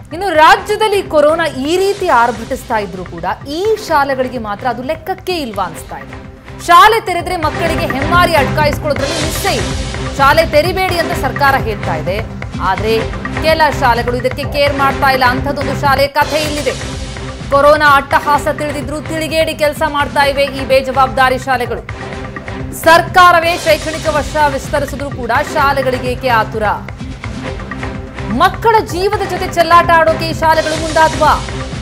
ಇನ್ನು ರಾಜ್ಯದಲ್ಲಿ ಕೊರೋನಾ ಈ ರೀತಿ ಆರ್ಭಟಿಸ್ತಾ ಇದ್ರು ಕೂಡ ಈ ಶಾಲೆಗಳಿಗೆ ಮಾತ್ರ ಅದು ಲೆಕ್ಕಕ್ಕೆ ಇಲ್ವಾ ಅನಿಸ್ತಾ ಇದೆ ಶಾಲೆ ತೆರೆದ್ರೆ ಮಕ್ಕಳಿಗೆ ಹೆಮ್ಮಾರಿ ಅಡ್ಕಾಯಿಸ್ಕೊಳ್ಳೋದ್ರಲ್ಲಿ ನಿಶ್ಚಯ ಇಲ್ಲ ಶಾಲೆ ತೆರಿಬೇಡಿ ಅಂತ ಸರ್ಕಾರ ಹೇಳ್ತಾ ಇದೆ ಆದ್ರೆ ಕೆಲ ಶಾಲೆಗಳು ಇದಕ್ಕೆ ಕೇರ್ ಮಾಡ್ತಾ ಇಲ್ಲ ಅಂಥದ್ದೊಂದು ಶಾಲೆ ಕಥೆ ಇಲ್ಲಿದೆ ಕೊರೋನಾ ಅಟ್ಟಹಾಸ ತಿಳಿದಿದ್ರು ತಿಳಿಗೇಡಿ ಕೆಲಸ ಮಾಡ್ತಾ ಇವೆ ಈ ಬೇಜವಾಬ್ದಾರಿ ಶಾಲೆಗಳು ಸರ್ಕಾರವೇ ಶೈಕ್ಷಣಿಕ ವರ್ಷ ವಿಸ್ತರಿಸಿದ್ರು ಕೂಡ ಶಾಲೆಗಳಿಗೆ ಏಕೆ ಆತುರ ಮಕ್ಕಳ ಜೀವದ ಜೊತೆ ಚೆಲ್ಲಾಟ ಆಡೋಕೆ ಈ ಶಾಲೆಗಳು ಮುಂದಾದ್ವಾ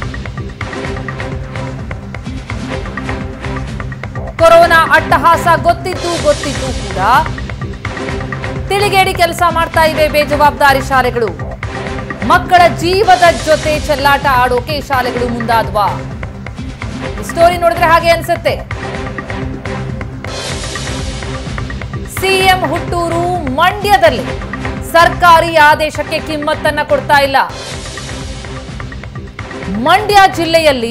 ಕೊರೋನಾ ಅಟ್ಟಹಾಸ ಗೊತ್ತಿದ್ದು ಗೊತ್ತಿದ್ದು ಕೂಡ ತಿಳಿಗೇಡಿ ಕೆಲಸ ಮಾಡ್ತಾ ಇವೆ ಬೇಜವಾಬ್ದಾರಿ ಶಾಲೆಗಳು ಮಕ್ಕಳ ಜೀವದ ಜೊತೆ ಚೆಲ್ಲಾಟ ಆಡೋಕೆ ಈ ಶಾಲೆಗಳು ಮುಂದಾದ್ವಾ ಈ ಸ್ಟೋರಿ ನೋಡಿದ್ರೆ ಹಾಗೆ ಅನ್ಸುತ್ತೆ ಸಿಎಂ ಹುಟ್ಟೂರು ಮಂಡ್ಯದಲ್ಲಿ ಸರ್ಕಾರಿ ಆದೇಶಕ್ಕೆ ಕಿಮ್ಮತ್ತನ್ನ ಕೊಡ್ತಾ ಇಲ್ಲ ಮಂಡ್ಯ ಜಿಲ್ಲೆಯಲ್ಲಿ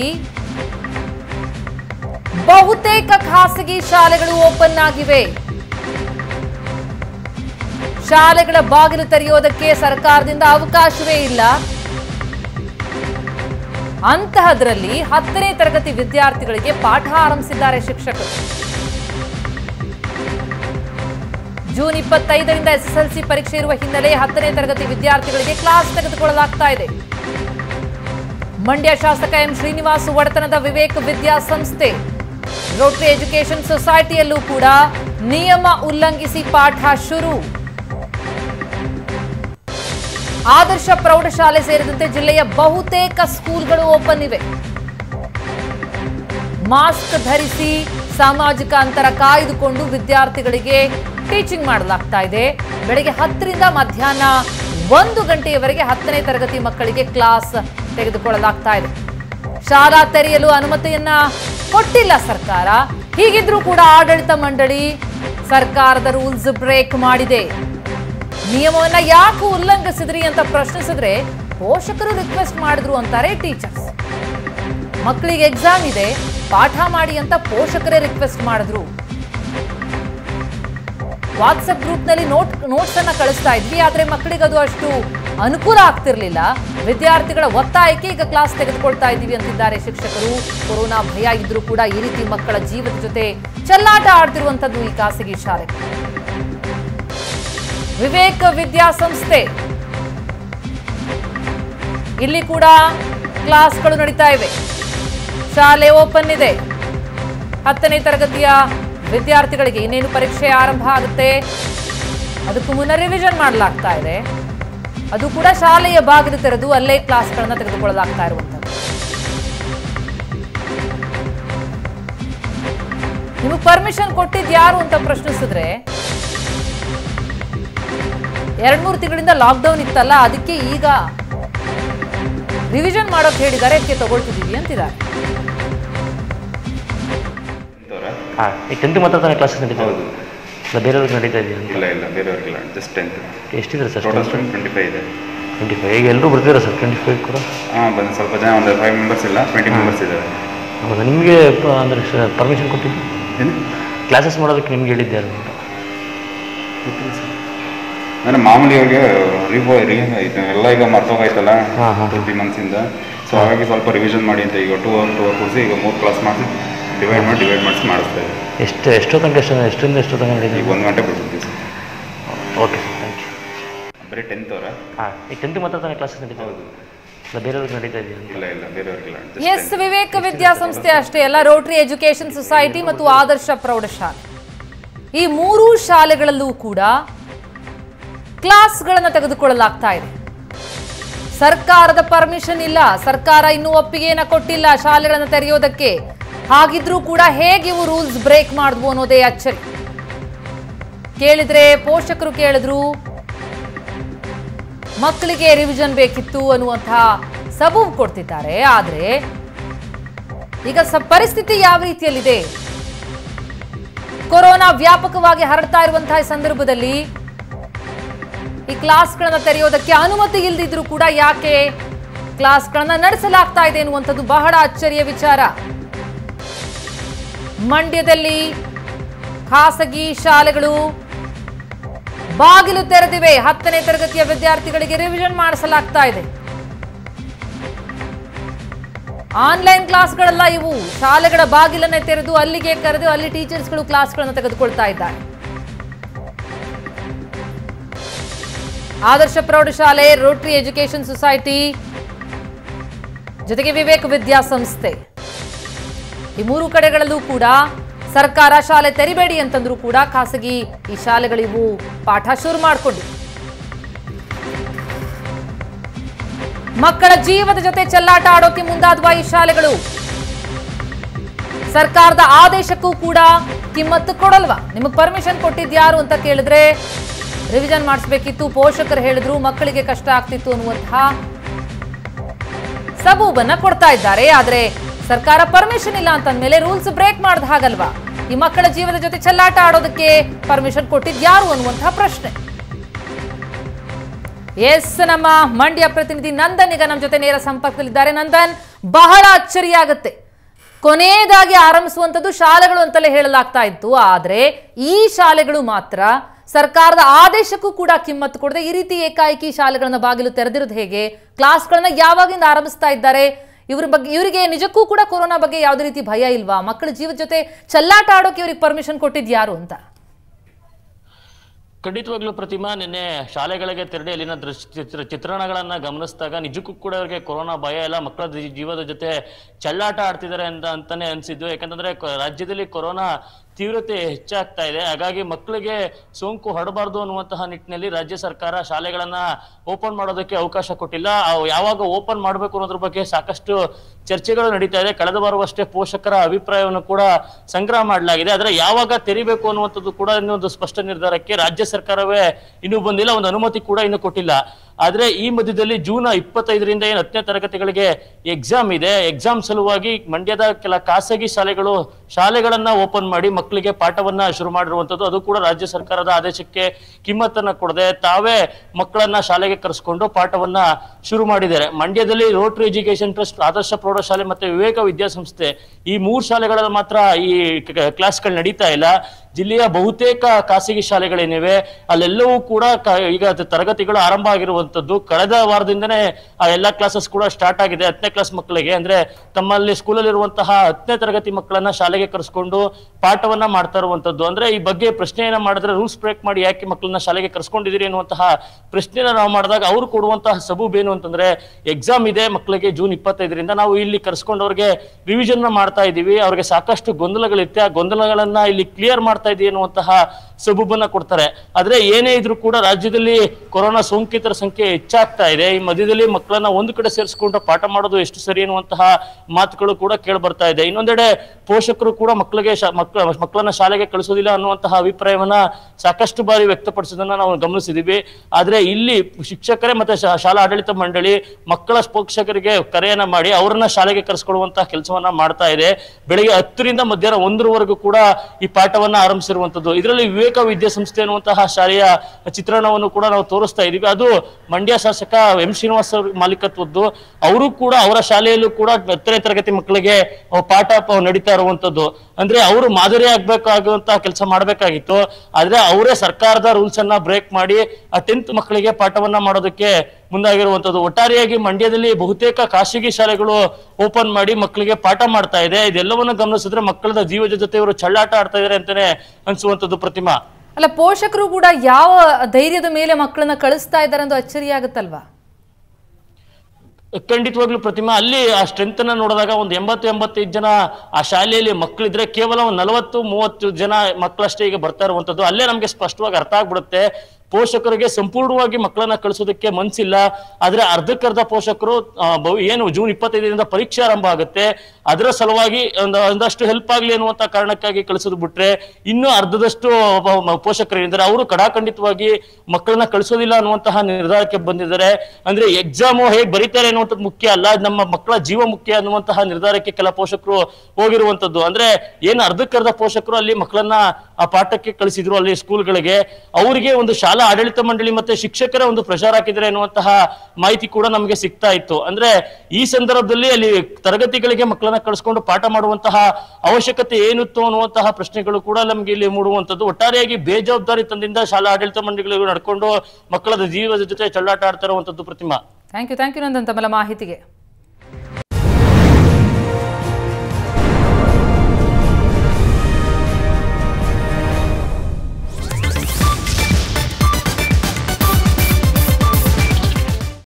ಬಹುತೇಕ ಖಾಸಗಿ ಶಾಲೆಗಳು ಓಪನ್ ಆಗಿವೆ ಶಾಲೆಗಳ ಬಾಗಿಲು ತೆರೆಯೋದಕ್ಕೆ ಸರ್ಕಾರದಿಂದ ಅವಕಾಶವೇ ಇಲ್ಲ ಅಂತಹದ್ರಲ್ಲಿ ಹತ್ತನೇ ತರಗತಿ ವಿದ್ಯಾರ್ಥಿಗಳಿಗೆ ಪಾಠ ಆರಂಭಿಸಿದ್ದಾರೆ ಶಿಕ್ಷಕರು ಜೂನ್ ಇಪ್ಪತ್ತೈದರಿಂದ ಎಸ್ಎಸ್ಎಲ್ಸಿ ಪರೀಕ್ಷೆ ಇರುವ ಹಿನ್ನೆಲೆ ಹತ್ತನೇ ತರಗತಿ ವಿದ್ಯಾರ್ಥಿಗಳಿಗೆ ಕ್ಲಾಸ್ ತೆಗೆದುಕೊಳ್ಳಲಾಗ್ತಾ ಇದೆ ಮಂಡ್ಯ ಶಾಸಕ ಎಂ ಶ್ರೀನಿವಾಸ್ ಒಡೆತನದ ವಿವೇಕ್ ವಿದ್ಯಾಸಂಸ್ಥೆ ರೋಟರಿ ಎಜುಕೇಷನ್ ಸೊಸೈಟಿಯಲ್ಲೂ ಕೂಡ ನಿಯಮ ಉಲ್ಲಂಘಿಸಿ ಪಾಠ ಶುರು ಆದರ್ಶ ಪ್ರೌಢಶಾಲೆ ಸೇರಿದಂತೆ ಜಿಲ್ಲೆಯ ಬಹುತೇಕ ಸ್ಕೂಲ್ಗಳು ಓಪನ್ ಇವೆ ಮಾಸ್ಕ್ ಧರಿಸಿ ಸಾಮಾಜಿಕ ಅಂತರ ಕಾಯ್ದುಕೊಂಡು ವಿದ್ಯಾರ್ಥಿಗಳಿಗೆ ಟೀಚಿಂಗ್ ಮಾಡಲಾಗ್ತಾ ಇದೆ ಬೆಳಗ್ಗೆ ಹತ್ತರಿಂದ ಮಧ್ಯಾಹ್ನ ಒಂದು ಗಂಟೆಯವರೆಗೆ ಹತ್ತನೇ ತರಗತಿ ಮಕ್ಕಳಿಗೆ ಕ್ಲಾಸ್ ತೆಗೆದುಕೊಳ್ಳಲಾಗ್ತಾ ಇದೆ ಶಾಲಾ ತೆರೆಯಲು ಅನುಮತಿಯನ್ನ ಕೊಟ್ಟಿಲ್ಲ ಸರ್ಕಾರ ಹೀಗಿದ್ರೂ ಕೂಡ ಆಡಳಿತ ಮಂಡಳಿ ಸರ್ಕಾರದ ರೂಲ್ಸ್ ಬ್ರೇಕ್ ಮಾಡಿದೆ ನಿಯಮವನ್ನ ಯಾಕೆ ಉಲ್ಲಂಘಿಸಿದ್ರಿ ಅಂತ ಪ್ರಶ್ನಿಸಿದ್ರೆ ಪೋಷಕರು ರಿಕ್ವೆಸ್ಟ್ ಮಾಡಿದ್ರು ಅಂತಾರೆ ಟೀಚರ್ಸ್ ಮಕ್ಕಳಿಗೆ ಎಕ್ಸಾಮ್ ಇದೆ ಪಾಠ ಮಾಡಿ ಅಂತ ಪೋಷಕರೇ ರಿಕ್ವೆಸ್ಟ್ ಮಾಡಿದ್ರು ವಾಟ್ಸಪ್ ಗ್ರೂಪ್ನಲ್ಲಿ ನೋಟ್ ನೋಟ್ಸ್ ಅನ್ನ ಕಳಿಸ್ತಾ ಇದ್ವಿ ಆದ್ರೆ ಮಕ್ಕಳಿಗೆ ಅದು ಅಷ್ಟು ಅನುಕೂಲ ಆಗ್ತಿರ್ಲಿಲ್ಲ ವಿದ್ಯಾರ್ಥಿಗಳ ಒತ್ತಾಯಕ್ಕೆ ಈಗ ಕ್ಲಾಸ್ ತೆಗೆದುಕೊಳ್ತಾ ಇದ್ದೀವಿ ಅಂತಿದ್ದಾರೆ ಶಿಕ್ಷಕರು ಕೊರೋನಾ ಭಯ ಇದ್ರೂ ಕೂಡ ಈ ರೀತಿ ಮಕ್ಕಳ ಜೀವದ ಜೊತೆ ಚೆಲ್ಲಾಟ ಆಡ್ತಿರುವಂತದ್ದು ಈ ಖಾಸಗಿ ಶಾಲೆ ವಿವೇಕ್ ವಿದ್ಯಾಸಂಸ್ಥೆ ಇಲ್ಲಿ ಕೂಡ ಕ್ಲಾಸ್ಗಳು ನಡೀತಾ ಇವೆ ಶಾಲೆ ಓಪನ್ ಇದೆ ಹತ್ತನೇ ತರಗತಿಯ ವಿದ್ಯಾರ್ಥಿಗಳಿಗೆ ಇನ್ನೇನು ಪರೀಕ್ಷೆ ಆರಂಭ ಆಗುತ್ತೆ ಅದಕ್ಕೂ ಮುನ್ನ ರಿವಿಷನ್ ಮಾಡಲಾಗ್ತಾ ಇದೆ ಅದು ಕೂಡ ಶಾಲೆಯ ಬಾಗಿಲು ತೆರೆದು ಅಲ್ಲೇ ಕ್ಲಾಸ್ಗಳನ್ನ ತೆಗೆದುಕೊಳ್ಳಲಾಗ್ತಾ ಇರುವಂಥದ್ದು ನಿಮಗೆ ಪರ್ಮಿಷನ್ ಕೊಟ್ಟಿದ್ ಯಾರು ಅಂತ ಪ್ರಶ್ನಿಸಿದ್ರೆ ಎರಡ್ ಮೂರು ತಿಂಗಳಿಂದ ಲಾಕ್ಡೌನ್ ಇತ್ತಲ್ಲ ಅದಕ್ಕೆ ಈಗ ರಿವಿಷನ್ ಮಾಡೋಕೆ ಹೇಳಿದ್ದಾರೆ ಅದಕ್ಕೆ ತಗೊಳ್ತಿದೀವಿ ಅಂತಿದ್ದಾರೆ ಅವರಾ? ಹಾಂ ಈಗ ಟೆಂತ್ ಮಾತ್ರ ತಾನೇ ಕ್ಲಾಸಸ್ ನಡೀತಾ ಹೌದು ಇಲ್ಲ ಬೇರೆಯವ್ರಿಗೆ ನಡೀತಾ ಇದೆಯಾ ಅಂತ ಇಲ್ಲ ಇಲ್ಲ ಬೇರೆಯವ್ರಿಗಿಲ್ಲ ಜಸ್ಟ್ ಟೆಂತ್ ಎಷ್ಟಿದೆ sir total student twenty five ಇದೆ ಟ್ವೆಂಟಿ ಫೈವ್ ಈಗ ಎಲ್ಲರೂ ಬರ್ತೀರಾ ಸರ್ ಟ್ವೆಂಟಿ ಫೈವ್ ಕೂಡ ಹಾಂ ಬಂದು ಸ್ವಲ್ಪ ಜನ ಒಂದು ಫೈವ್ ಮೆಂಬರ್ಸ್ ಇಲ್ಲ ಟ್ವೆಂಟಿ ಮೆಂಬರ್ಸ್ ಇದ್ದಾರೆ ಹೌದಾ ನಿಮಗೆ ಪ- ಅಂದರೆ ಪರ್ಮಿಷನ್ ಕೊಟ್ಟಿದ್ದು ಏನು ಕ್ಲಾಸಸ್ ಮಾಡೋದಕ್ಕೆ ನಿಮ್ಗೆ ಹೇಳಿದ್ದೆ ಯಾರು ಅಂತ ಅಂದರೆ ಮಾಮೂಲಿ ಅವ್ರಿಗೆ ರಿವೋ ರಿ ಇದು ಎಲ್ಲ ಈಗ ಮರ್ತೋಗಾಯ್ತಲ್ಲ ಹಾಂ, ಹಾಂ. ಟು ತ್ರೀ ಮಂತ್ಸಿಂದ ಸೊ ಹಾಗಾಗಿ ಸ್ವಲ್ಪ ರಿವಿಷನ್ ಮಾಡಿ ಅಂತ ಈಗ ಟೂ ಅವರ್ ಟೂ ಅವರ್ ಕೂರಿಸಿ ಈಗ ಮೂರು ಕ್ಲಾಸ್ ಮಾಡಿಸಿ ಡಿವೈಡ್ ಮಾಡಿ ಡಿವೈಡ್ ಮಾಡಿಸಿ ಮಾಡಿಸ್ತಾ ಇದ್ದೀವಿ ಎಷ್ಟು ಎಷ್ಟೋ ತನಕ ಎಷ್ಟು ಎಷ್ಟರಿಂದ ಎಷ್ಟು ತನಕ ನಡೀತಾ ಈಗ ಒಂದು ಗಂಟೆ ಬಿಡ್ತೀವಿ sir okay sir thank you ಬರೀ ಟೆಂತ್ ಅವರಾ ಹಾಂ ಈಗ ಟೆಂತ್ ಮಾತ್ರ ತಾನೇ ಕ್ಲಾಸಸ್ ನಡೀತಾ ಹೌದು ಇಲ್ಲ ಬೇರೆಯವ್ರಿಗೆ ನಡೀತಾ ಇದೆಯಾ ಅಂತ ಇಲ್ಲ ಇಲ್ಲ ಬೇರೆಯವ್ರಿಗಿಲ್ಲ ಎಸ್ ವಿವೇಕ ವಿದ್ಯಾಸಂಸ್ಥೆ ಅಷ್ಟೇ ಅಲ್ಲ ರೋಟರಿ ಎಜುಕೇಷನ್ ಸೊಸೈಟಿ ಮತ್ತು ಆದರ್ಶ ಪ್ರೌಢಶಾಲೆ ಈ ಮೂರೂ ಶಾಲೆಗಳಲ್ಲೂ ಕೂಡ ಕ್ಲಾಸ್ಗಳನ್ನು ತೆಗೆದುಕೊಳ್ಳಲಾಗ್ತಾ ಇದೆ ಸರ್ಕಾರದ ಪರ್ಮಿಷನ್ ಇಲ್ಲ ಸರ್ಕಾರ ಇನ್ನೂ ಒಪ್ಪಿಗೆಯನ್ನ ಕೊಟ್ಟಿಲ್ಲ ಶಾಲೆಗಳನ್ನು ತೆರೆಯೋದಕ್ಕೆ ಹಾಗಿದ್ರೂ ಕೂಡ ಹೇಗೆ ಇವು ರೂಲ್ಸ್ ಬ್ರೇಕ್ ಮಾಡಿದ್ವು ಅನ್ನೋದೇ ಅಚ್ಚರಿ ಕೇಳಿದ್ರೆ ಪೋಷಕರು ಕೇಳಿದ್ರು ಮಕ್ಕಳಿಗೆ ರಿವಿಷನ್ ಬೇಕಿತ್ತು ಅನ್ನುವಂತಹ ಸಬೂಬು ಕೊಡ್ತಿದ್ದಾರೆ ಆದ್ರೆ ಈಗ ಸ ಪರಿಸ್ಥಿತಿ ಯಾವ ರೀತಿಯಲ್ಲಿದೆ ಕೊರೋನಾ ವ್ಯಾಪಕವಾಗಿ ಹರಡ್ತಾ ಇರುವಂತಹ ಈ ಸಂದರ್ಭದಲ್ಲಿ ಈ ಕ್ಲಾಸ್ಗಳನ್ನ ತೆರೆಯೋದಕ್ಕೆ ಅನುಮತಿ ಇಲ್ದಿದ್ರು ಕೂಡ ಯಾಕೆ ಕ್ಲಾಸ್ಗಳನ್ನ ನಡೆಸಲಾಗ್ತಾ ಇದೆ ಎನ್ನುವಂಥದ್ದು ಬಹಳ ಅಚ್ಚರಿಯ ವಿಚಾರ ಮಂಡ್ಯದಲ್ಲಿ ಖಾಸಗಿ ಶಾಲೆಗಳು ಬಾಗಿಲು ತೆರೆದಿವೆ ಹತ್ತನೇ ತರಗತಿಯ ವಿದ್ಯಾರ್ಥಿಗಳಿಗೆ ರಿವಿಷನ್ ಮಾಡಿಸಲಾಗ್ತಾ ಇದೆ ಆನ್ಲೈನ್ ಕ್ಲಾಸ್ಗಳೆಲ್ಲ ಇವು ಶಾಲೆಗಳ ಬಾಗಿಲನ್ನೇ ತೆರೆದು ಅಲ್ಲಿಗೆ ಕರೆದು ಅಲ್ಲಿ ಟೀಚರ್ಸ್ಗಳು ಕ್ಲಾಸ್ಗಳನ್ನು ತೆಗೆದುಕೊಳ್ತಾ ಇದ್ದಾರೆ ಆದರ್ಶ ಪ್ರೌಢಶಾಲೆ ರೋಟರಿ ಎಜುಕೇಶನ್ ಸೊಸೈಟಿ ಜೊತೆಗೆ ವಿವೇಕ್ ವಿದ್ಯಾಸಂಸ್ಥೆ ಈ ಮೂರು ಕಡೆಗಳಲ್ಲೂ ಕೂಡ ಸರ್ಕಾರ ಶಾಲೆ ತೆರಿಬೇಡಿ ಅಂತಂದ್ರೂ ಕೂಡ ಖಾಸಗಿ ಈ ಶಾಲೆಗಳಿವು ಪಾಠ ಶುರು ಮಾಡಿಕೊಂಡಿವೆ ಮಕ್ಕಳ ಜೀವದ ಜೊತೆ ಚೆಲ್ಲಾಟ ಆಡೋಕೆ ಮುಂದಾದ್ವ ಈ ಶಾಲೆಗಳು ಸರ್ಕಾರದ ಆದೇಶಕ್ಕೂ ಕೂಡ ಕಿಮ್ಮತ್ತು ಕೊಡಲ್ವಾ ನಿಮಗೆ ಪರ್ಮಿಷನ್ ಕೊಟ್ಟಿದ್ಯಾರು ಅಂತ ಕೇಳಿದ್ರೆ ರಿವಿಷನ್ ಮಾಡಿಸ್ಬೇಕಿತ್ತು ಪೋಷಕರು ಹೇಳಿದ್ರು ಮಕ್ಕಳಿಗೆ ಕಷ್ಟ ಆಗ್ತಿತ್ತು ಅನ್ನುವಂತಹ ಸಬೂಬನ್ನ ಕೊಡ್ತಾ ಇದ್ದಾರೆ ಆದ್ರೆ ಸರ್ಕಾರ ಪರ್ಮಿಷನ್ ಇಲ್ಲ ಅಂತಂದ್ಮೇಲೆ ರೂಲ್ಸ್ ಬ್ರೇಕ್ ಮಾಡ್ದ ಹಾಗಲ್ವಾ ಈ ಮಕ್ಕಳ ಜೀವದ ಜೊತೆ ಚೆಲ್ಲಾಟ ಆಡೋದಕ್ಕೆ ಪರ್ಮಿಷನ್ ಕೊಟ್ಟಿದ್ಯಾರು ಅನ್ನುವಂತಹ ಪ್ರಶ್ನೆ ಎಸ್ ನಮ್ಮ ಮಂಡ್ಯ ಪ್ರತಿನಿಧಿ ನಂದನ್ ಈಗ ನಮ್ಮ ಜೊತೆ ನೇರ ಸಂಪರ್ಕದಲ್ಲಿದ್ದಾರೆ ನಂದನ್ ಬಹಳ ಅಚ್ಚರಿಯಾಗುತ್ತೆ ಕೊನೆಯದಾಗಿ ಆರಂಭಿಸುವಂತದ್ದು ಶಾಲೆಗಳು ಅಂತಲೇ ಹೇಳಲಾಗ್ತಾ ಇತ್ತು ಆದ್ರೆ ಈ ಶಾಲೆಗಳು ಮಾತ್ರ ಸರ್ಕಾರದ ಆದೇಶಕ್ಕೂ ಕೂಡ ಕಿಮ್ಮತ್ತು ಕೊಡದೆ ಈ ರೀತಿ ಏಕಾಏಕಿ ಶಾಲೆಗಳನ್ನ ಬಾಗಿಲು ತೆರೆದಿರೋದು ಹೇಗೆ ಕ್ಲಾಸ್ಗಳನ್ನ ಯಾವಾಗಿಂದ ಆರಂಭಿಸ್ತಾ ಇದ್ದಾರೆ ಇವ್ರ ಬಗ್ಗೆ ಇವರಿಗೆ ನಿಜಕ್ಕೂ ಕೂಡ ಕೊರೋನಾ ಬಗ್ಗೆ ಯಾವುದೇ ರೀತಿ ಭಯ ಇಲ್ವಾ ಮಕ್ಕಳ ಜೀವದ ಜೊತೆ ಚೆಲ್ಲಾಟ ಆಡೋಕೆ ಇವ್ರಿಗೆ ಪರ್ಮಿಷನ್ ಕೊಟ್ಟಿದ್ಯಾರು ಅಂತ ಖಂಡಿತವಾಗ್ಲೂ ಪ್ರತಿಮಾ ನಿನ್ನೆ ಶಾಲೆಗಳಿಗೆ ತೆರಳಿ ಅಲ್ಲಿನ ದೃಶ್ಯ ಚಿತ್ರ ಚಿತ್ರಣಗಳನ್ನ ಗಮನಿಸಿದಾಗ ನಿಜಕ್ಕೂ ಕೂಡ ಅವರಿಗೆ ಕೊರೋನಾ ಭಯ ಇಲ್ಲ ಮಕ್ಕಳ ಜೀ- ಜೀವದ ಜೊತೆ ಚೆಲ್ಲಾಟ ಆಡ್ತಿದ್ದಾರೆ ಅಂತ ಅಂತಾನೆ ಅನ್ಸಿದ್ದು ಯಾಕಂತಂದ್ರೆ ಕ- ರಾಜ್ಯದಲ್ಲಿ ಕೊರೋನಾ ತೀವ್ರತೆ ಹೆಚ್ಚಾಗ್ತಾ ಇದೆ ಹಾಗಾಗಿ ಮಕ್ಕಳಿಗೆ ಸೋಂಕು ಹರಡಬಾರ್ದು ಅನ್ನುವಂತಹ ನಿಟ್ಟಿನಲ್ಲಿ ರಾಜ್ಯ ಸರ್ಕಾರ ಶಾಲೆಗಳನ್ನ ಓಪನ್ ಮಾಡೋದಕ್ಕೆ ಅವಕಾಶ ಕೊಟ್ಟಿಲ್ಲ ಅವು ಯಾವಾಗ ಓಪನ್ ಮಾಡಬೇಕು ಅನ್ನೋದ್ರ ಬಗ್ಗೆ ಸಾಕಷ್ಟು ಚರ್ಚೆಗಳು ನಡೀತಾ ಇದೆ ಕಳೆದ ವಾರವಷ್ಟೇ ಪೋಷಕರ ಅಭಿಪ್ರಾಯವನ್ನು ಕೂಡ ಸಂಗ್ರಹ ಮಾಡಲಾಗಿದೆ ಆದ್ರೆ ಯಾವಾಗ ತೆರಿಬೇಕು ಅನ್ನುವಂಥದ್ದು ಕೂಡ ಇನ್ನೊಂದು ಸ್ಪಷ್ಟ ನಿರ್ಧಾರಕ್ಕೆ ರಾಜ್ಯ ಸರ್ಕಾರವೇ ಇನ್ನೂ ಬಂದಿಲ್ಲ ಒಂದು ಅನುಮತಿ ಕೂಡ ಇನ್ನೂ ಕೊಟ್ಟಿಲ್ಲ ಆದ್ರೆ ಈ ಮಧ್ಯದಲ್ಲಿ ಜೂನ್ ಇಪ್ಪತ್ತೈದರಿಂದ ಏನು ಹತ್ತನೇ ತರಗತಿಗಳಿಗೆ ಎಕ್ಸಾಮ್ ಇದೆ ಎಕ್ಸಾಮ್ ಸಲುವಾಗಿ ಮಂಡ್ಯದ ಕೆಲ ಖಾಸಗಿ ಶಾಲೆಗಳು ಶಾಲೆಗಳನ್ನ ಓಪನ್ ಮಾಡಿ ಮಕ್ಕಳಿಗೆ ಪಾಠವನ್ನ ಶುರು ಮಾಡಿರುವಂತದ್ದು ಅದು ಕೂಡ ರಾಜ್ಯ ಸರ್ಕಾರದ ಆದೇಶಕ್ಕೆ ಕಿಮ್ಮತ್ತನ್ನ ಕೊಡದೆ ತಾವೇ ಮಕ್ಕಳನ್ನ ಶಾಲೆಗೆ ಕರೆಸ್ಕೊಂಡು ಪಾಠವನ್ನ ಶುರು ಮಾಡಿದ್ದಾರೆ ಮಂಡ್ಯದಲ್ಲಿ ರೋಟರಿ ಎಜುಕೇಶನ್ ಟ್ರಸ್ಟ್ ಆದರ್ಶ ಪ್ರೌಢಶಾಲೆ ಮತ್ತೆ ವಿವೇಕ ವಿದ್ಯಾಸಂಸ್ಥೆ ಈ ಮೂರು ಶಾಲೆಗಳಲ್ಲಿ ಮಾತ್ರ ಈ ಕ್ಲಾಸ್ಗಳು ನಡೀತಾ ಇಲ್ಲ ಜಿಲ್ಲೆಯ ಬಹುತೇಕ ಖಾಸಗಿ ಶಾಲೆಗಳೇನಿವೆ ಅಲ್ಲೆಲ್ಲವೂ ಕೂಡ ಕ- ಈಗ ಅದು ತರಗತಿಗಳು ಆರಂಭ ಆಗಿರುವಂತದ್ದು ಕಳೆದ ವಾರದಿಂದನೇ ಆ ಎಲ್ಲಾ ಕ್ಲಾಸಸ್ ಕೂಡ ಸ್ಟಾರ್ಟ್ ಆಗಿದೆ ಹತ್ತನೇ ಕ್ಲಾಸ್ ಮಕ್ಕಳಿಗೆ ಅಂದ್ರೆ ತಮ್ಮಲ್ಲಿ ಸ್ಕೂಲಲ್ಲಿ ಇರುವಂತಹ ಹತ್ತನೇ ತರಗತಿ ಮಕ್ಕಳನ್ನ ಶಾಲೆಗೆ ಕರೆಸ್ಕೊಂಡು ಪಾಠವನ್ನ ಮಾಡ್ತಾ ಇರುವಂತದ್ದು ಅಂದ್ರೆ ಈ ಬಗ್ಗೆ ಪ್ರಶ್ನೆಯನ್ನ ಮಾಡಿದ್ರೆ ರೂಲ್ಸ್ ಬ್ರೇಕ್ ಮಾಡಿ ಯಾಕೆ ಮಕ್ಕಳನ್ನ ಶಾಲೆಗೆ ಕರೆಸ್ಕೊಂಡಿದ್ದೀರಿ ಅನ್ನುವಂತಹ ಪ್ರಶ್ನೆನ ನಾವು ಮಾಡಿದಾಗ ಅವರು ಕೊಡುವಂತಹ ಸಬೂಬ್ ಏನು ಅಂತಂದ್ರೆ ಎಕ್ಸಾಮ್ ಇದೆ ಮಕ್ಕಳಿಗೆ ಜೂನ್ ಇಪ್ಪತ್ತೈದರಿಂದ ನಾವು ಇಲ್ಲಿ ಕರೆಸ್ಕೊಂಡವ್ರಿಗೆ ರಿವಿಷನ್ ಮಾಡ್ತಾ ಇದೀವಿ ಅವ್ರಿಗೆ ಸಾಕಷ್ಟು ಗೊಂದಲಗಳಿರುತ್ತೆ ಆ ಗೊಂದಲಗಳನ್ನ ಇಲ್ಲಿ ಕ್ಲಿಯರ್ ಮಾಡ್ತಾ ಇದೀವಿ ಅನ್ನುವಂತಹ ಸಬೂಬನ್ನ ಕೊಡ್ತಾರೆ ಆದ್ರೆ ಏನೇ ಇದ್ರೂ ಕೂಡ ರಾಜ್ಯದಲ್ಲಿ ಕೊರೋನಾ ಸೋಂಕಿತರ ಸಂಖ್ಯೆ ಹೆಚ್ಚಾಗ್ತಾ ಇದೆ ಈ ಮಧ್ಯದಲ್ಲಿ ಮಕ್ಕಳನ್ನ ಒಂದು ಕಡೆ ಸೇರಿಸ್ಕೊಂಡು ಪಾಠ ಮಾಡೋದು ಎಷ್ಟು ಸರಿ ಅನ್ನುವಂತಹ ಮಾತುಗಳು ಕೂಡ ಕೇಳಿ ಬರ್ತಾ ಇದೆ ಇನ್ನೊಂದೆಡೆ ಪೋಷಕರು ಕೂಡ ಮಕ್ಕಳಿಗೆ ಶಾ- ಮಕ್ಕಳ ಮಕ್ಕಳನ್ನ ಶಾಲೆಗೆ ಕಳಿಸೋದಿಲ್ಲ ಅನ್ನುವಂತಹ ಅಭಿಪ್ರಾಯವನ್ನ ಸಾಕಷ್ಟು ಬಾರಿ ವ್ಯಕ್ತಪಡಿಸೋದನ್ನ ನಾವು ಗಮನಿಸಿದೀವಿ ಆದ್ರೆ ಇಲ್ಲಿ ಶಿಕ್ಷಕರೇ ಮತ್ತೆ ಶಾ- ಶಾಲಾ ಆಡಳಿತ ಮಂಡಳಿ ಮಕ್ಕಳ ಪೋಷಕರಿಗೆ ಕರೆಯನ್ನ ಮಾಡಿ ಅವರನ್ನ ಶಾಲೆಗೆ ಕರೆಸ್ಕೊಡುವಂತಹ ಕೆಲಸವನ್ನ ಮಾಡ್ತಾ ಇದೆ ಬೆಳಿಗ್ಗೆ ಹತ್ತರಿಂದ ಮಧ್ಯಾಹ್ನ ಒಂದರವರೆಗೂ ಕೂಡ ಈ ಪಾಠವನ್ನ ಆರಂಭಿಸಿರುವಂತದ್ದು ಇದರಲ್ಲಿ ವಿವೇಕ ವಿದ್ಯಾಸಂಸ್ಥೆ ಅನ್ನುವಂತಹ ಶಾಲೆಯ ಚಿತ್ರಣವನ್ನು ಕೂಡ ನಾವು ತೋರಿಸ್ತಾ ಇದೀವಿ ಅದು ಮಂಡ್ಯ ಶಾಸಕ ಎಂ ಶ್ರೀನಿವಾಸ್ ಅವ್ರ ಮಾಲೀಕತ್ವದ್ದು ಅವರು ಕೂಡ ಅವರ ಶಾಲೆಯಲ್ಲೂ ಕೂಡ ಹತ್ತನೇ ತರಗತಿ ಮಕ್ಕಳಿಗೆ ಅಹ್, ಪಾಠ ಪ- ನಡೀತಾ ಇರುವಂತದ್ದು ಅಂದ್ರೆ ಅವರು ಮಾದರಿ ಆಗ್ಬೇಕಾಗುವಂತಹ ಕೆಲಸ ಮಾಡ್ಬೇಕಾಗಿತ್ತು ಆದ್ರೆ ಅವರೇ ಸರ್ಕಾರದ ರೂಲ್ಸ್ ಅನ್ನ ಬ್ರೇಕ್ ಮಾಡಿ ಆ ಟೆಂತ್ ಮಕ್ಕಳಿಗೆ ಪಾಠವನ್ನ ಮಾಡೋದಕ್ಕೆ ಮುಂದಾಗಿರುವಂತದ್ದು ಒಟ್ಟಾರೆಯಾಗಿ ಮಂಡ್ಯದಲ್ಲಿ ಬಹುತೇಕ ಖಾಸಗಿ ಶಾಲೆಗಳು ಓಪನ್ ಮಾಡಿ ಮಕ್ಕಳಿಗೆ ಪಾಠ ಮಾಡ್ತಾ ಇದೆ ಇದೆಲ್ಲವನ್ನು ಗಮನಿಸಿದ್ರೆ ಮಕ್ಕಳ ಜೀವದ ಜೊತೆ ಇವರು ಚಳ್ಳಾಟ ಆಡ್ತಾ ಇದಾರೆ ಅಂತಾನೆ ಅನ್ಸುವಂತದ್ದು ಪ್ರತಿಮಾ ಅಲ್ಲ ಪೋಷಕರು ಕೂಡ ಯಾವ ಧೈರ್ಯದ ಮೇಲೆ ಮಕ್ಕಳನ್ನ ಕಳಿಸ್ತಾ ಇದ್ದಾರೆ ಅಂತ ಅಚ್ಚರಿ ಆಗುತ್ತಲ್ವಾ ಖಂಡಿತವಾಗ್ಲೂ ಪ್ರತಿಮಾ ಅಲ್ಲಿ ಆ ಸ್ಟ್ರೆಂತ್ ಅನ್ನ ನೋಡಿದಾಗ ಒಂದು ಎಂಬತ್ತು ಎಂಬತ್ತೈದು ಜನ ಆ ಶಾಲೆಯಲ್ಲಿ ಮಕ್ಕಳಿದ್ರೆ ಕೇವಲ ಒಂದು ನಲವತ್ತು ಮೂವತ್ತು ಜನ ಮಕ್ಕಳಷ್ಟೇ ಈಗ ಬರ್ತಾ ಇರುವಂತದ್ದು ಅಲ್ಲೇ ನಮ್ಗೆ ಸ್ಪಷ್ಟವಾಗಿ ಅರ್ಥ ಆಗ್ಬಿಡುತ್ತೆ ಪೋಷಕರಿಗೆ ಸಂಪೂರ್ಣವಾಗಿ ಮಕ್ಕಳನ್ನ ಕಳಿಸೋದಕ್ಕೆ ಮನ್ಸಿಲ್ಲ ಆದ್ರೆ ಅರ್ಧಕ್ಕರ್ಧ ಪೋಷಕರು ಆ, ಬಹು- ಏನು ಜೂನ್ ಇಪ್ಪತ್ತೈದರಿಂದ ಪರೀಕ್ಷೆ ಆರಂಭ ಆಗುತ್ತೆ ಅದರ ಸಲುವಾಗಿ ಒಂದು ಒಂದಷ್ಟು ಹೆಲ್ಪ್ ಆಗ್ಲಿ ಅನ್ನುವಂತ ಕಾರಣಕ್ಕಾಗಿ ಕಳಿಸೋದು ಬಿಟ್ರೆ ಇನ್ನು ಅರ್ಧದಷ್ಟು ಪ- ಮ- ಪೋಷಕರು ಏನಿದ್ದಾರೆ ಅವರು ಕಡಾಖಂಡಿತವಾಗಿ ಮಕ್ಕಳನ್ನ ಕಳಿಸೋದಿಲ್ಲ ಅನ್ನುವಂತಹ ನಿರ್ಧಾರಕ್ಕೆ ಬಂದಿದ್ದಾರೆ ಅಂದ್ರೆ ಎಕ್ಸಾಮು ಹೇಗೆ ಬರೀತಾರೆ ಅನ್ನುವಂಥದ್ದು ಮುಖ್ಯ ಅಲ್ಲ ನಮ್ಮ ಮಕ್ಕಳ ಜೀವ ಮುಖ್ಯ ಅನ್ನುವಂತಹ ನಿರ್ಧಾರಕ್ಕೆ ಕೆಲ ಪೋಷಕರು ಹೋಗಿರುವಂತದ್ದು ಅಂದ್ರೆ ಏನು ಅರ್ಧಕ್ಕರ್ಧ ಪೋಷಕರು ಅಲ್ಲಿ ಮಕ್ಕಳನ್ನ ಆ ಪಾಠಕ್ಕೆ ಕಳಿಸಿದ್ರು ಅಲ್ಲಿ ಸ್ಕೂಲ್ಗಳಿಗೆ ಅವರಿಗೆ ಒಂದು ಶಾಲಾ ಆಡಳಿತ ಮಂಡಳಿ ಮತ್ತೆ ಶಿಕ್ಷಕರೇ ಒಂದು ಪ್ರೆಷರ್ ಹಾಕಿದ್ರೆ ಅನ್ನುವಂತಹ ಮಾಹಿತಿ ಕೂಡ ನಮಗೆ ಸಿಗ್ತಾ ಇತ್ತು ಅಂದ್ರೆ ಈ ಸಂದರ್ಭದಲ್ಲಿ ಅಲ್ಲಿ ತರಗತಿಗಳಿಗೆ ಮಕ್ಕಳನ್ನ ಕಳಿಸ್ಕೊಂಡು ಪಾಠ ಮಾಡುವಂತಹ ಅವಶ್ಯಕತೆ ಏನಿತ್ತು ಅನ್ನುವಂತಹ ಪ್ರಶ್ನೆಗಳು ಕೂಡ ನಮ್ಗೆ ಇಲ್ಲಿ ಮೂಡುವಂತದ್ದು ಒಟ್ಟಾರೆಯಾಗಿ ಬೇಜವಾಬ್ದಾರಿ ತಂದಿಂದ ಶಾಲಾ ಆಡಳಿತ ಮಂಡಳಿಗಳು ನಡ್ಕೊಂಡು ಮಕ್ಕಳ ಜೀವದ ಜೊತೆ ಚಳ್ಳಾಟ ಆಡ್ತಾ ಇರುವಂತದ್ದು Pratima thank you thank you Nandan ತಮ್ಮೆಲ್ಲ ಮಾಹಿತಿಗೆ